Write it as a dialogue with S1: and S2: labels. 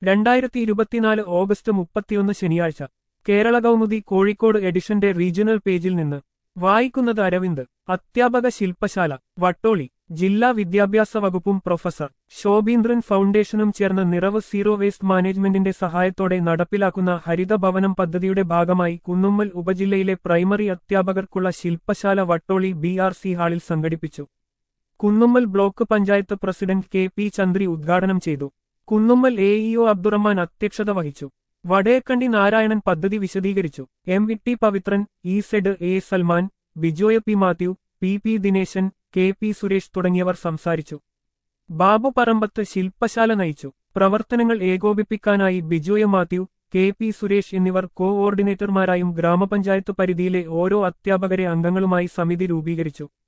S1: രണ്ടായിരത്തി ഇരുപത്തിനാല് ഓഗസ്റ്റ് മുപ്പത്തിയൊന്ന് ശനിയാഴ്ച കേരള കൗമുദി കോഴിക്കോട് എഡിഷന്റെ റീജിയണൽ പേജിൽ നിന്ന് വായിക്കുന്നത് അരവിന്ദ് അധ്യാപക ശില്പശാല വട്ടോളി ജില്ലാ വിദ്യാഭ്യാസ വകുപ്പും പ്രൊഫസർ ശോഭീന്ദ്രൻ ഫൗണ്ടേഷനും ചേർന്ന് നിറവ് സീറോ വേസ്റ്റ് മാനേജ്മെന്റിന്റെ സഹായത്തോടെ നടപ്പിലാക്കുന്ന ഹരിത ഭവനം പദ്ധതിയുടെ ഭാഗമായി കുന്നുമ്മൽ ഉപജില്ലയിലെ പ്രൈമറി അധ്യാപകർക്കുള്ള ശില്പശാല വട്ടോളി ബി ആർ സി ഹാളിൽ സംഘടിപ്പിച്ചു Kunnummal block panchayat president K P Chandri ഉദ്ഘാടനം ചെയ്തു കുന്നുമ്മൽ എ ഇഒ അബ്ദുറഹ്മാൻ അധ്യക്ഷത വഹിച്ചു വടേക്കണ്ടി നാരായണൻ പദ്ധതി വിശദീകരിച്ചു M V T Pavithran E Z A Salman Bijoya P Mathew P P Dineshan K P Suresh തുടങ്ങിയവർ സംസാരിച്ചു ബാബു പറമ്പത്ത് ശില്പശാല നയിച്ചു പ്രവർത്തനങ്ങൾ ഏകോപിപ്പിക്കാനായി ബിജോയ മാത്യു കെ പി സുരേഷ് എന്നിവർ കോഓർഡിനേറ്റർമാരായും ഗ്രാമപഞ്ചായത്ത് പരിധിയിലെ ഓരോ അധ്യാപകരെ അംഗങ്ങളുമായി സമിതി രൂപീകരിച്ചു